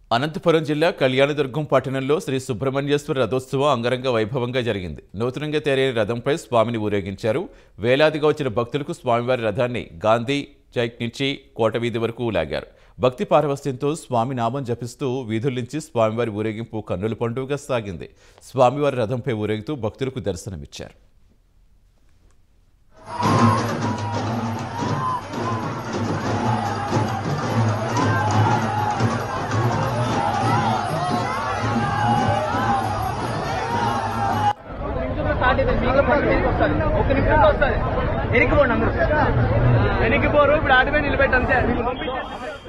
అనంతపురం జిల్లా కళ్యాణదుర్గం పట్టణంలో శ్రీ సుబ్రహ్మణ్యేశ్వర రథోత్సవం అంగరంగ వైభవంగా జరిగింది నూతనంగా తయారైన రథంపై స్వామిని ఊరేగించారు వేలాదిగా వచ్చిన భక్తులకు స్వామివారి రథాన్ని గాంధీ చైక్ నుంచి కోట వీధి వరకు లాగారు భక్తి పారవస్యంతో స్వామి నామం జపిస్తూ వీధుల నుంచి స్వామివారి ఊరేగింపు కన్నుల పండుగగా సాగింది స్వామివారి రథంపై ఊరేగుతూ భక్తులకు దర్శనమిచ్చారు ఒక నిమిషంలో స్టార్ట్ అవుతుంది మీకు పక్క మీదకి వస్తుంది ఒక నిమిషంలో వస్తుంది వెనక్కిపోండి అందరూ వెనక్కిపోరు ఇప్పుడు ఆటమే నిలబెట్టి అంతే వీళ్ళు పంపించేసి